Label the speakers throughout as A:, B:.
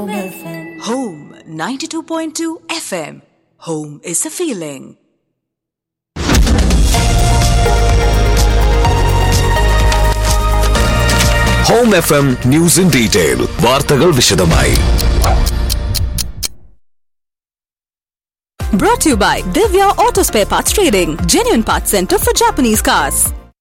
A: Home FM.
B: Home 92.2 FM. Home is a feeling.
C: Home F M news in detail വാർത്തകൾ വിശദമായി
B: Brought to you by Divya Auto Spare Parts Trading, genuine parts center for Japanese cars.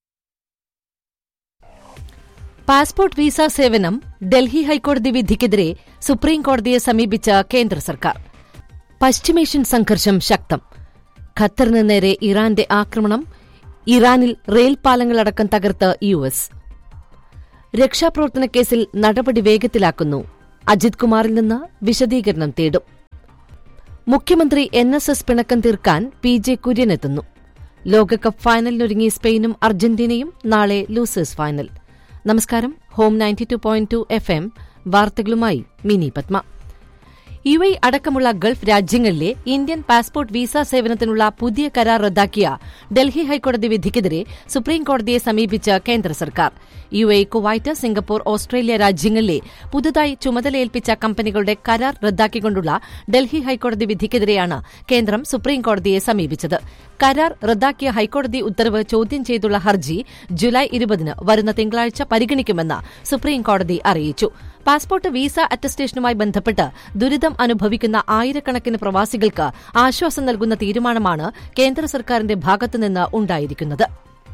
D: Passport visa സേവനം ഡൽഹി ഹൈക്കോടതി വിധിക്കെതിരെ supreme കോടതിയെ സമീപിച്ച കേന്ദ്ര സർക്കാർ പശ്ചിമേഷ്യൻ സംഘർഷം ശക്തം ഖത്തറിന് നേരെ ഇറാന്റെ ആക്രമണം ഇറാനിൽ റെയിൽ പാലങ്ങളടക്കം തകർത്ത് യു എസ് രക്ഷാപ്രവർത്തന കേസിൽ നടപടി വേഗത്തിലാക്കുന്നു അജിത് കുമാറിൽ നിന്ന് വിശദീകരണം തേടും മുഖ്യമന്ത്രി എൻ എസ് എസ് പിണക്കം തീർക്കാൻ പി ജെ കുര്യൻ എത്തുന്നു ലോകകപ്പ് ഫൈനലിനൊരുങ്ങി സ്പെയിനും അർജന്റീനയും നാളെ ലൂസേഴ്സ് ഫൈനൽ നമസ്കാരം Home ninety two point two F M വാർത്തകളുമായി മിനി പത്മ യു എ അടക്കമുള്ള ഗൾഫ് രാജ്യങ്ങളിലെ ഇന്ത്യൻ പാസ്പോർട്ട് വിസ സേവനത്തിനുള്ള പുതിയ കരാർ റദ്ദാക്കിയ ഡൽഹി ഹൈക്കോടതി വിധിക്കെതിരെ സുപ്രീം കോടതിയെ സമീപിച്ച കേന്ദ്ര സർക്കാർ U A Kuwait Singapore Australia രാജ്യങ്ങളിലെ പുതുതായി ചുമതലയേൽപ്പിച്ച കമ്പനികളുടെ കരാർ റദ്ദാക്കിക്കൊണ്ടുള്ള ഡൽഹി ഹൈക്കോടതി വിധിക്കെതിരെയാണ് കേന്ദ്രം സുപ്രീം കോടതിയെ സമീപിച്ചത് കരാർ റദ്ദാക്കിയ ഹൈക്കോടതി ഉത്തരവ് ചോദ്യം ചെയ്തുള്ള ഹർജി ജൂലൈ ഇരുപതിന് വരുന്ന തിങ്കളാഴ്ച പരിഗണിക്കുമെന്ന് സുപ്രീം കോടതി അറിയിച്ചു പാസ്പോർട്ട് വിസ അറ്റസ്റ്റേഷനുമായി ബന്ധപ്പെട്ട് ദുരിതം അനുഭവിക്കുന്ന ആയിരക്കണക്കിന് പ്രവാസികൾക്ക് ആശ്വാസം നൽകുന്ന തീരുമാനമാണ് കേന്ദ്ര സർക്കാരിന്റെ ഭാഗത്തുനിന്ന് ഉണ്ടായിരിക്കുന്നത്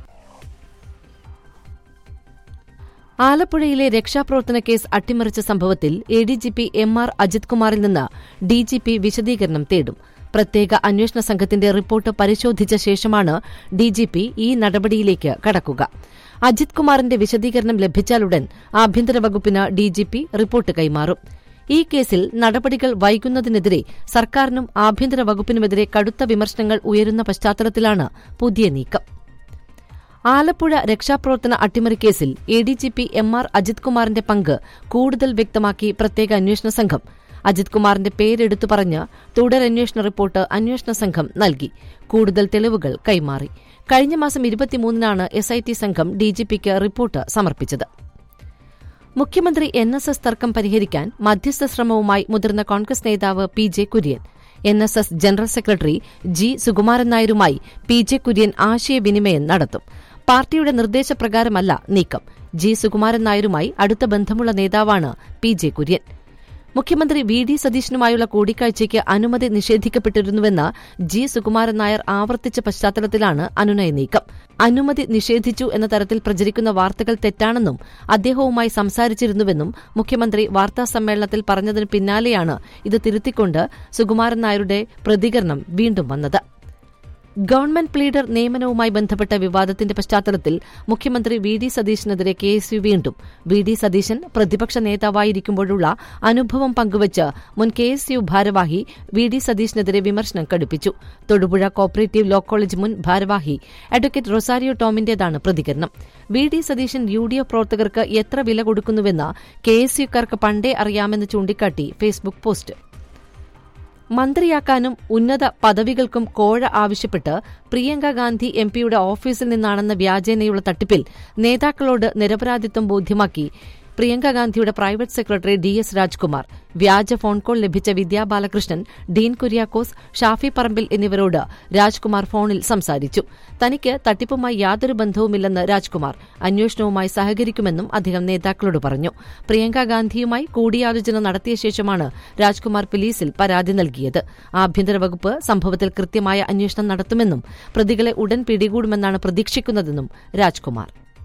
D: ആലപ്പുഴയിലെ രക്ഷാപ്രവർത്തന കേസ് അട്ടിമറിച്ച സംഭവത്തിൽ A D G P M R Ajith കുമാറിൽ നിന്ന് ഡി ജി പി വിശദീകരണം തേടും പ്രത്യേക അന്വേഷണ സംഘത്തിന്റെ റിപ്പോർട്ട് പരിശോധിച്ച ശേഷമാണ് ഡി ജി പി ഈ നടപടിയിലേക്ക് കടക്കുക അജിത് കുമാറിന്റെ വിശദീകരണം ലഭിച്ചാലുടൻ ആഭ്യന്തര വകുപ്പിന് ഡി ജി പി റിപ്പോർട്ട് കൈമാറും ഈ കേസിൽ നടപടികൾ വൈകുന്നതിനെതിരെ സർക്കാരിനും ആഭ്യന്തര വകുപ്പിനുമെതിരെ കടുത്ത വിമർശനങ്ങൾ ഉയരുന്ന പശ്ചാത്തലത്തിലാണ് പുതിയ നീക്കം ആലപ്പുഴ രക്ഷാപ്രവർത്തന അട്ടിമറി കേസിൽ A D G P M R Ajith കുമാറിന്റെ പങ്ക് കൂടുതൽ വ്യക്തമാക്കി പ്രത്യേക അന്വേഷണ സംഘം അജിത് കുമാറിന്റെ പേരെടുത്തു പറഞ്ഞ് തുടരന്വേഷണ റിപ്പോർട്ട് അന്വേഷണ സംഘം നൽകി കൂടുതൽ തെളിവുകൾ കൈമാറി കഴിഞ്ഞ മാസം ഇരുപത്തിമൂന്നിനാണ് എസ് ഐ ടി സംഘം ഡിജിപിക്ക് റിപ്പോർട്ട് സമർപ്പിച്ചത് മുഖ്യമന്ത്രി എൻ എസ് എസ് തർക്കം പരിഹരിക്കാൻ മധ്യസ്ഥ ശ്രമവുമായി മുതിർന്ന കോൺഗ്രസ് നേതാവ് P J Kurien N S S general secretary G Sukumaran നായരുമായി പി ജെ കുര്യൻ ആശയവിനിമയം നടത്തും പാർട്ടിയുടെ നിർദ്ദേശപ്രകാരമല്ല നീക്കം ജി സുകുമാരൻ നായരുമായി അടുത്ത ബന്ധമുള്ള നേതാവാണ് പി ജെ കുര്യൻ മുഖ്യമന്ത്രി വി ഡി സതീശനുമായുള്ള കൂടിക്കാഴ്ചയ്ക്ക് അനുമതി നിഷേധിക്കപ്പെട്ടിരുന്നുവെന്ന് ജി സുകുമാരൻ നായർ ആവർത്തിച്ച പശ്ചാത്തലത്തിലാണ് അനുനയ നീക്കം അനുമതി നിഷേധിച്ചു എന്ന തരത്തിൽ പ്രചരിക്കുന്ന വാർത്തകൾ തെറ്റാണെന്നും അദ്ദേഹവുമായി സംസാരിച്ചിരുന്നുവെന്നും മുഖ്യമന്ത്രി വാർത്താസമ്മേളനത്തിൽ പറഞ്ഞതിന് പിന്നാലെയാണ് ഇത് തിരുത്തിക്കൊണ്ട് സുകുമാരൻ നായരുടെ പ്രതികരണം വീണ്ടും വന്നത് ഗവൺമെന്റ് പ്ലീഡർ നിയമനവുമായി ബന്ധപ്പെട്ട വിവാദത്തിന്റെ പശ്ചാത്തലത്തിൽ മുഖ്യമന്ത്രി വി ഡി സതീശനെതിരെ കെ എസ് യു വീണ്ടും വി ഡി സതീശൻ പ്രതിപക്ഷ നേതാവായിരിക്കുമ്പോഴുള്ള അനുഭവം പങ്കുവച്ച് മുൻ കെ എസ് യു ഭാരവാഹി വി ഡി സതീശനെതിരെ വിമർശനം കടുപ്പിച്ചു തൊടുപുഴ കോപ്പറേറ്റീവ് ലോ കോളേജ് മുൻ ഭാരവാഹി അഡ്വക്കേറ്റ് റൊസാരിയോ ടോമിന്റേതാണ് പ്രതികരണം V D Satheesan U D F പ്രവർത്തകർക്ക് എത്ര വില കൊടുക്കുന്നുവെന്ന് കെ എസ് യുക്കാർക്ക് പണ്ടേ അറിയാമെന്ന് ചൂണ്ടിക്കാട്ടി ഫേസ്ബുക്ക് പോസ്റ്റ് മന്ത്രിയാക്കാനും ഉന്നത പദവികൾക്കും കോഴ ആവശ്യപ്പെട്ട് പ്രിയങ്ക ഗാന്ധി എംപിയുടെ ഓഫീസിൽ നിന്നാണെന്ന വ്യാജേനയുള്ള തട്ടിപ്പിൽ നേതാക്കളോട് നിരപരാധിത്വം ബോധ്യമാക്കി പ്രിയങ്ക ഗാന്ധിയുടെ private secretary D S Rajkumar വ്യാജ ഫോൺ കോൾ ലഭിച്ച വിദ്യാ ബാലകൃഷ്ണൻ ഡീൻ കുര്യാക്കോസ് ഷാഫി പറമ്പിൽ എന്നിവരോട് രാജ്കുമാർ ഫോണിൽ സംസാരിച്ചു തനിക്ക് തട്ടിപ്പുമായി യാതൊരു ബന്ധവുമില്ലെന്ന് രാജ്കുമാർ അന്വേഷണവുമായി സഹകരിക്കുമെന്നും അദ്ദേഹം നേതാക്കളോട് പറഞ്ഞു പ്രിയങ്ക ഗാന്ധിയുമായി കൂടിയാലോചന നടത്തിയ ശേഷമാണ് രാജ്കുമാർ പോലീസിൽ പരാതി നൽകിയത് ആഭ്യന്തര വകുപ്പ് സംഭവത്തിൽ കൃത്യമായ അന്വേഷണം നടത്തുമെന്നും പ്രതികളെ ഉടൻ പിടികൂടുമെന്നാണ് പ്രതീക്ഷിക്കുന്നതെന്നും രാജ്കുമാർ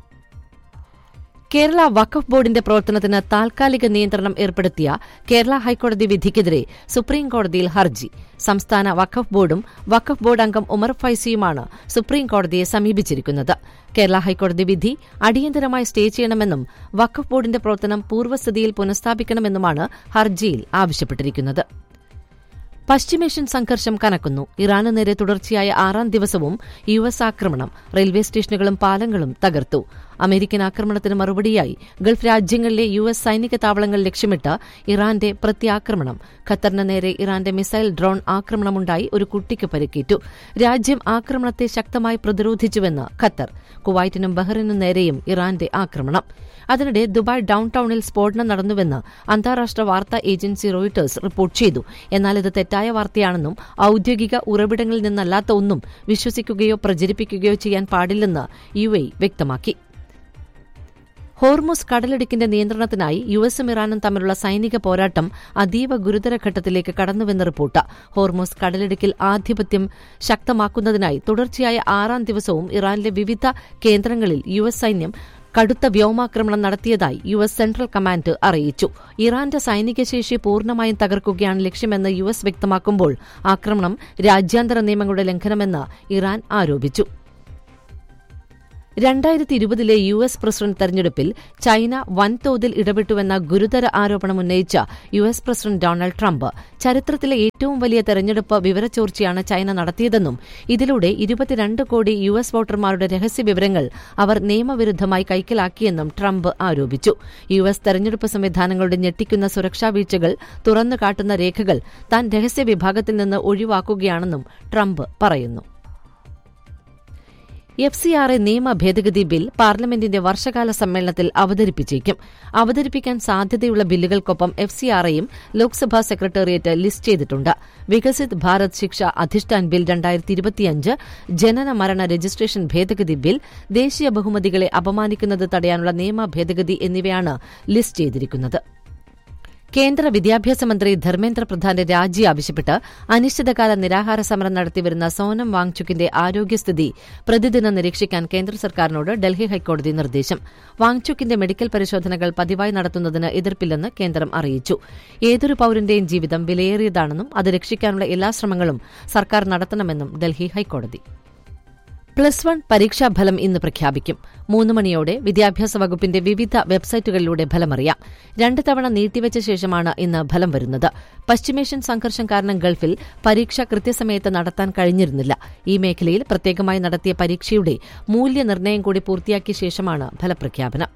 D: കേരള വഖഫ് ബോർഡിന്റെ പ്രവർത്തനത്തിന് താൽക്കാലിക നിയന്ത്രണം ഏർപ്പെടുത്തിയ കേരള ഹൈക്കോടതി വിധിക്കെതിരെ സുപ്രീം കോടതിയിൽ ഹർജി സംസ്ഥാന വഖഫ് ബോർഡും വഖഫ് ബോർഡ് അംഗം ഉമർ ഫൈസിയുമാണ് സുപ്രീം കോടതിയെ സമീപിച്ചിരിക്കുന്നത് കേരള ഹൈക്കോടതി വിധി അടിയന്തരമായി സ്റ്റേ ചെയ്യണമെന്നും വഖഫ് ബോർഡിന്റെ പ്രവർത്തനം പൂർവ്വസ്ഥിതിയിൽ പുനഃസ്ഥാപിക്കണമെന്നുമാണ് ഹർജിയിൽ ആവശ്യപ്പെട്ടിരിക്കുന്നത് പശ്ചിമേഷ്യൻ സംഘർഷം കനക്കുന്നു ഇറാന് നേരെ തുടർച്ചയായ ആറാം ദിവസവും യു എസ് ആക്രമണം റെയിൽവേ സ്റ്റേഷനുകളും പാലങ്ങളും തകർത്തു അമേരിക്കൻ ആക്രമണത്തിന് മറുപടിയായി ഗൾഫ് രാജ്യങ്ങളിലെ യു എസ് സൈനിക താവളങ്ങൾ ലക്ഷ്യമിട്ട് ഇറാന്റെ പ്രത്യാക്രമണം ഖത്തറിന് നേരെ ഇറാന്റെ മിസൈൽ ഡ്രോൺ ആക്രമണമുണ്ടായി ഒരു കുട്ടിക്ക് പരിക്കേറ്റു രാജ്യം ആക്രമണത്തെ ശക്തമായി പ്രതിരോധിച്ചുവെന്ന് ഖത്തർ കുവൈറ്റിനും ബഹ്റിനും നേരെയും ഇറാന്റെ ആക്രമണം അതിനിടെ ദുബായ് ഡൌൺ ടൌണിൽ സ്ഫോടനം നടന്നുവെന്ന് അന്താരാഷ്ട്ര വാർത്താ ഏജൻസി റോയിട്ടേഴ്സ് റിപ്പോർട്ട് ചെയ്തു എന്നാൽ ഇത് തെറ്റായ വാർത്തയാണെന്നും ഔദ്യോഗിക ഉറവിടങ്ങളിൽ നിന്നല്ലാത്ത ഒന്നും വിശ്വസിക്കുകയോ പ്രചരിപ്പിക്കുകയോ ചെയ്യാൻ പാടില്ലെന്ന് യു വ്യക്തമാക്കി ഹോർമുസ് കടലിടുക്കിന്റെ നിയന്ത്രണത്തിനായി യു എസും ഇറാനും തമ്മിലുള്ള സൈനിക പോരാട്ടം അതീവ ഗുരുതര ഘട്ടത്തിലേക്ക് കടന്നുവെന്ന് റിപ്പോർട്ട് ഹോർമുസ് കടലിടുക്കിൽ ആധിപത്യം ശക്തമാക്കുന്നതിനായി തുടർച്ചയായ ആറാം ദിവസവും ഇറാനിലെ വിവിധ കേന്ദ്രങ്ങളിൽ യു എസ് സൈന്യം കടുത്ത വ്യോമാക്രമണം നടത്തിയതായി യു എസ് സെൻട്രൽ കമാൻഡ് അറിയിച്ചു ഇറാന്റെ സൈനിക ശേഷി പൂർണ്ണമായും തകർക്കുകയാണ് ലക്ഷ്യമെന്ന് യു എസ് വ്യക്തമാക്കുമ്പോൾ ആക്രമണം രാജ്യാന്തര നിയമങ്ങളുടെ ലംഘനമെന്ന് ഇറാൻ ആരോപിച്ചു രണ്ടായിരത്തി ഇരുപതിലെ യു എസ് പ്രസിഡന്റ് തെരഞ്ഞെടുപ്പിൽ ചൈന വൻതോതിൽ ഇടപെട്ടുവെന്ന ഗുരുതര ആരോപണം ഉന്നയിച്ച U S president Donald Trump ചരിത്രത്തിലെ ഏറ്റവും വലിയ തെരഞ്ഞെടുപ്പ് വിവരച്ചോർച്ചയാണ് ചൈന നടത്തിയതെന്നും ഇതിലൂടെ ഇരുപത്തിരണ്ട് കോടി യു എസ് വോട്ടർമാരുടെ രഹസ്യ വിവരങ്ങൾ അവർ നിയമവിരുദ്ധമായി കൈക്കലാക്കിയെന്നും ട്രംപ് ആരോപിച്ചു യു എസ് തെരഞ്ഞെടുപ്പ് സംവിധാനങ്ങളുടെ ഞെട്ടിക്കുന്ന സുരക്ഷാ വീഴ്ചകൾ തുറന്നു കാട്ടുന്ന രേഖകൾ താൻ രഹസ്യ വിഭാഗത്തിൽ നിന്ന് ഒഴിവാക്കുകയാണെന്നും ട്രംപ് പറയുന്നു എഫ് സി ആർ എ നിയമ ഭേദഗതി ബിൽ പാർലമെന്റിന്റെ വർഷകാല സമ്മേളനത്തിൽ അവതരിപ്പിച്ചേക്കും അവതരിപ്പിക്കാൻ സാധ്യതയുള്ള ബില്ലുകൾക്കൊപ്പം എഫ് സി ആർ എയും ലോക്സഭാ സെക്രട്ടേറിയറ്റ് ലിസ്റ്റ് ചെയ്തിട്ടുണ്ട് വികസിത് ഭാരത് ശിക്ഷ അധിഷ്ഠാൻ ബിൽ രണ്ടായിരത്തി ഇരുപത്തിയഞ്ച് ജനന മരണ രജിസ്ട്രേഷൻ ഭേദഗതി ബിൽ ദേശീയ ബഹുമതികളെ അപമാനിക്കുന്നത് തടയാനുള്ള നിയമ ഭേദഗതി എന്നിവയാണ് ലിസ്റ്റ് ചെയ്തിരിക്കുന്നത് കേന്ദ്ര വിദ്യാഭ്യാസ മന്ത്രി ധർമ്മേന്ദ്ര പ്രധാന്റെ രാജി ആവശ്യപ്പെട്ട് അനിശ്ചിതകാല നിരാഹാര സമരം നടത്തിവരുന്ന സോനം വാങ്ചുക്കിന്റെ ആരോഗ്യസ്ഥിതി പ്രതിദിനം നിരീക്ഷിക്കാൻ കേന്ദ്ര സർക്കാരിനോട് ഡൽഹി ഹൈക്കോടതി നിർദ്ദേശം വാങ്ചുക്കിന്റെ മെഡിക്കൽ പരിശോധനകൾ പതിവായി നടത്തുന്നതിന് എതിർപ്പില്ലെന്ന് കേന്ദ്രം അറിയിച്ചു ഏതൊരു പൌരന്റെയും ജീവിതം വിലയേറിയതാണെന്നും അത് രക്ഷിക്കാനുള്ള എല്ലാ ശ്രമങ്ങളും സർക്കാർ നടത്തണമെന്നും ഡൽഹി ഹൈക്കോടതി പ്ലസ് വൺ പരീക്ഷാഫലം ഇന്ന് പ്രഖ്യാപിക്കും മൂന്ന് മണിയോടെ വിദ്യാഭ്യാസ വകുപ്പിന്റെ വിവിധ വെബ്സൈറ്റുകളിലൂടെ ഫലമറിയാം രണ്ട് തവണ നീട്ടിവച്ച ശേഷമാണ് ഇന്ന് ഫലം വരുന്നത് പശ്ചിമേഷ്യൻ സംഘർഷം കാരണം ഗൾഫിൽ പരീക്ഷ കൃത്യസമയത്ത് നടത്താൻ കഴിഞ്ഞിരുന്നില്ല ഈ മേഖലയിൽ പ്രത്യേകമായി നടത്തിയ പരീക്ഷയുടെ മൂല്യനിർണ്ണയം കൂടി പൂർത്തിയാക്കിയ ശേഷമാണ് ഫലപ്രഖ്യാപനം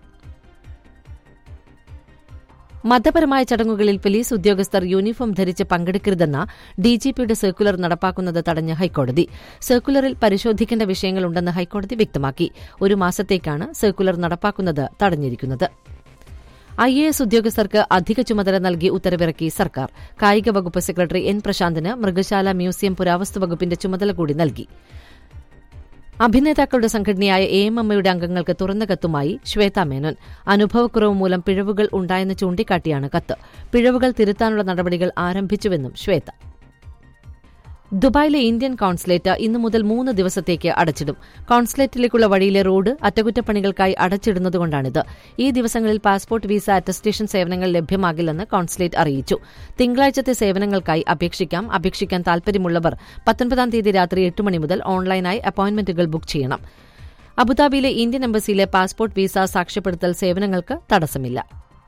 D: മതപരമായ ചടങ്ങുകളിൽ പോലീസ് ഉദ്യോഗസ്ഥർ യൂണിഫോം ധരിച്ച് പങ്കെടുക്കരുതെന്ന ഡിജിപിയുടെ സർക്കുലർ നടപ്പാക്കുന്നത് തടഞ്ഞ ഹൈക്കോടതി സർക്കുലറിൽ പരിശോധിക്കേണ്ട വിഷയങ്ങളുണ്ടെന്ന് ഹൈക്കോടതി വ്യക്തമാക്കി ഒരു മാസത്തേക്കാണ് സർക്കുലർ നടപ്പാക്കുന്നത് തടഞ്ഞിരിക്കുന്നത് ഐ എ എസ് ഉദ്യോഗസ്ഥർക്ക് അധിക ചുമതല നൽകി ഉത്തരവിറക്കി സർക്കാർ കായിക വകുപ്പ് സെക്രട്ടറി എൻ പ്രശാന്തിന് മൃഗശാല മ്യൂസിയം പുരാവസ്തു വകുപ്പിന്റെ ചുമതല കൂടി നൽകി അഭിനേതാക്കളുടെ സംഘടനയായ എ എം എമ്മയുടെ അംഗങ്ങൾക്ക് തുറന്ന കത്തുമായി ശ്വേത മേനോൻ അനുഭവക്കുറവ് മൂലം പിഴവുകൾ ഉണ്ടായെന്ന് ചൂണ്ടിക്കാട്ടിയാണ് കത്ത് പിഴവുകൾ തിരുത്താനുള്ള നടപടികൾ ആരംഭിച്ചുവെന്നും ശ്വേത ദുബായിലെ ഇന്ത്യൻ കോൺസുലേറ്റ് ഇന്നു മുതൽ മൂന്ന് ദിവസത്തേക്ക് അടച്ചിടും കോൺസുലേറ്റിലേക്കുള്ള വഴിയിലെ റോഡ് അറ്റകുറ്റപ്പണികൾക്കായി അടച്ചിടുന്നതുകൊണ്ടാണിത് ഈ ദിവസങ്ങളിൽ പാസ്പോർട്ട് വിസ അറ്റസ്റ്റേഷൻ സേവനങ്ങൾ ലഭ്യമാകില്ലെന്ന് കോൺസുലേറ്റ് അറിയിച്ചു തിങ്കളാഴ്ചത്തെ സേവനങ്ങൾക്കായി അപേക്ഷിക്കാം അപേക്ഷിക്കാൻ താൽപര്യമുള്ളവർ പത്തൊൻപതാം തീയതി രാത്രി എട്ട് മണി മുതൽ ഓൺലൈനായി അപ്പോയിന്റ്മെന്റുകൾ ബുക്ക് ചെയ്യണം അബുദാബിയിലെ ഇന്ത്യൻ എംബസിയിലെ പാസ്പോർട്ട് വിസ സാക്ഷ്യപ്പെടുത്തൽ സേവനങ്ങൾക്ക് തടസ്സമില്ല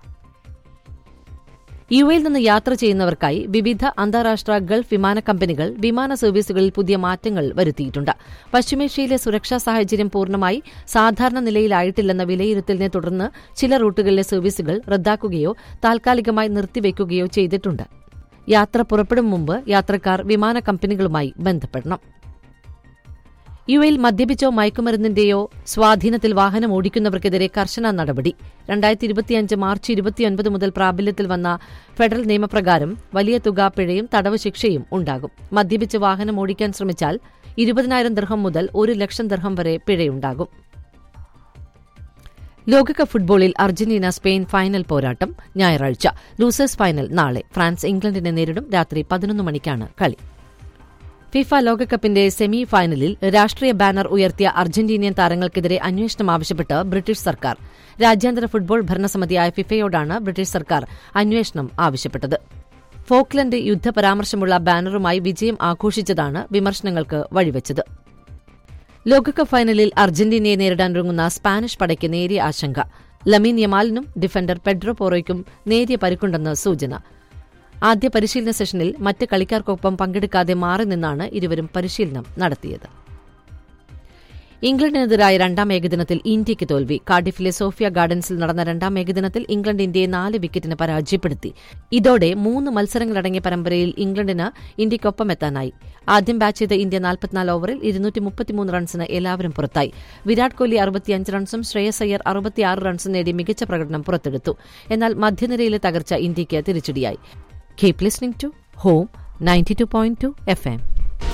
D: യു എയിൽ നിന്ന് യാത്ര ചെയ്യുന്നവർക്കായി വിവിധ അന്താരാഷ്ട്ര ഗൾഫ് വിമാന കമ്പനികൾ വിമാന സർവീസുകളിൽ പുതിയ മാറ്റങ്ങൾ വരുത്തിയിട്ടുണ്ട് പശ്ചിമേഷ്യയിലെ സുരക്ഷാ സാഹചര്യം പൂർണ്ണമായി സാധാരണ നിലയിലായിട്ടില്ലെന്ന വിലയിരുത്തലിനെ തുടർന്ന് ചില റൂട്ടുകളിലെ സർവീസുകൾ റദ്ദാക്കുകയോ താൽക്കാലികമായി നിർത്തിവെക്കുകയോ ചെയ്തിട്ടുണ്ട് യാത്ര പുറപ്പെടും മുമ്പ് യാത്രക്കാർ വിമാന കമ്പനികളുമായി ബന്ധപ്പെടണം യു എയിൽ മദ്യപിച്ചോ മയക്കുമരുന്നിന്റെയോ സ്വാധീനത്തിൽ വാഹനം ഓടിക്കുന്നവർക്കെതിരെ കർശന നടപടി രണ്ടായിരത്തി ഇരുപത്തിയഞ്ച് മാർച്ച് ഇരുപത്തിയൊൻപത് മുതൽ പ്രാബല്യത്തിൽ വന്ന ഫെഡറൽ നിയമപ്രകാരം വലിയ തുക പിഴയും തടവ് ശിക്ഷയും ഉണ്ടാകും മദ്യപിച്ച് വാഹനം ഓടിക്കാൻ ശ്രമിച്ചാൽ ഇരുപതിനായിരം ദർഹം മുതൽ ഒരു ലക്ഷം ദർഹം വരെ പിഴയുണ്ടാകും ലോകകപ്പ് ഫുട്ബോളിൽ അർജന്റീന സ്പെയിൻ ഫൈനൽ പോരാട്ടം ഞായറാഴ്ച ലൂസേഴ്സ് ഫൈനൽ നാളെ ഫ്രാൻസ് ഇംഗ്ലണ്ടിനെ നേരിടും രാത്രി പതിനൊന്ന് മണിക്കാണ് കളി ഫിഫ ലോകകപ്പിന്റെ സെമി ഫൈനലിൽ രാഷ്ട്രീയ ബാനർ ഉയർത്തിയ അർജന്റീനിയൻ താരങ്ങൾക്കെതിരെ അന്വേഷണം ആവശ്യപ്പെട്ട് ബ്രിട്ടീഷ് സർക്കാർ രാജ്യാന്തര ഫുട്ബോൾ ഭരണസമിതിയായ ഫിഫയോടാണ് ബ്രിട്ടീഷ് സർക്കാർ അന്വേഷണം ആവശ്യപ്പെട്ടത് ഫോക്ലൻഡ് യുദ്ധപരാമർശമുള്ള ബാനറുമായി വിജയം ആഘോഷിച്ചതാണ് വിമർശനങ്ങൾക്ക് വഴിവെച്ചത് ലോകകപ്പ് ഫൈനലിൽ അർജന്റീനയെ നേരിടാനൊരുങ്ങുന്ന സ്പാനിഷ് പടയ്ക്ക് നേരിയ ആശങ്ക ലമീൻ യമാലിനും ഡിഫൻഡർ പെഡ്രോ പോറോയ്ക്കും നേരിയ പരിക്കുണ്ടെന്ന് സൂചന ആദ്യ പരിശീലന സെഷനിൽ മറ്റ് കളിക്കാർക്കൊപ്പം പങ്കെടുക്കാതെ മാറി നിന്നാണ് ഇരുവരും പരിശീലനം നടത്തിയത് ഇംഗ്ലണ്ടിനെതിരായ രണ്ടാം ഏകദിനത്തിൽ ഇന്ത്യയ്ക്ക് തോൽവി കാർഡിഫിലെ സോഫിയ ഗാർഡൻസിൽ നടന്ന രണ്ടാം ഏകദിനത്തിൽ ഇംഗ്ലണ്ട് ഇന്ത്യയെ നാല് വിക്കറ്റിന് പരാജയപ്പെടുത്തി ഇതോടെ മൂന്ന് മത്സരങ്ങളടങ്ങിയ പരമ്പരയിൽ ഇംഗ്ലണ്ടിന് ഇന്ത്യയ്ക്കൊപ്പം എത്താനായി ആദ്യം ബാറ്റ് ചെയ്ത ഇന്ത്യ നാൽപ്പത്തിനാല് ഓവറിൽ ഇരുന്നൂറ്റി മുപ്പത്തിമൂന്ന് റൺസിന് എല്ലാവരും പുറത്തായി വിരാട് കോഹ്ലി അറുപത്തിയഞ്ച് റൺസും ശ്രേയസ് അയ്യർ അറുപത്തിയാറ് റൺസും നേടി മികച്ച പ്രകടനം പുറത്തെടുത്തു എന്നാൽ മധ്യനിരയിലെ തകർച്ച ഇന്ത്യയ്ക്ക് തിരിച്ചടിയായി keep listening to Home ninety two point two F M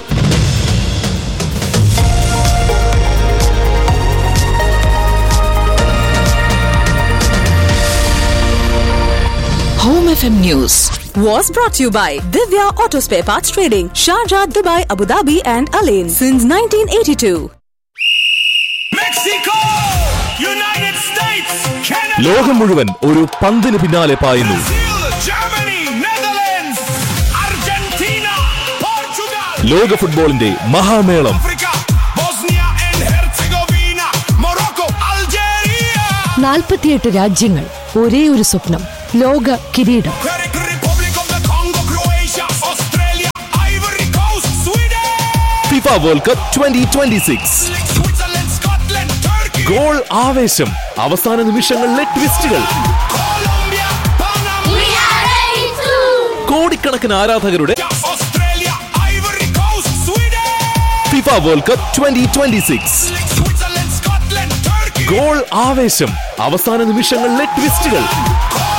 A: Home FM News.
B: Was brought to you by Divya Auto Spare Parts Trading, Sharjah, Dubai, Abu Dhabi, and Alain since 1982.
E: Mexico United States Canada
C: ലോകം മുഴുവൻ ഒരു പന്തിന് പിന്നാലെ പായുന്നു
E: Brazil Germany Netherlands Argentina Portugal
C: ലോക ഫുട്ബോളിന്റെ മഹാമേളം
E: Africa Bosnia and Herzegovina Morocco Algeria
F: നാൽപ്പത്തിയെട്ട് രാജ്യങ്ങൾ ഒരേ ഒരു സ്വപ്നം ലോക കിരീടം
E: ചെക്ക് Republic of the Congo Croatia Australia Ivory Coast Sweden
C: FIFA World Cup twenty twenty six
E: Switzerland Scotland Turkey
C: goal ആവേശം അവസാന നിമിഷങ്ങളിലെ ട്വിസ്റ്റുകൾ
E: കൊളംബിയ പനാമ
C: കോടിക്കണക്കിന് ആരാധകരുടെ
E: Australia Ivory Coast Sweden
C: FIFA World Cup twenty twenty six
E: Switzerland Scotland Turkey
C: goal ആവേശം അവസാന നിമിഷങ്ങളിലെ ട്വിസ്റ്റുകൾ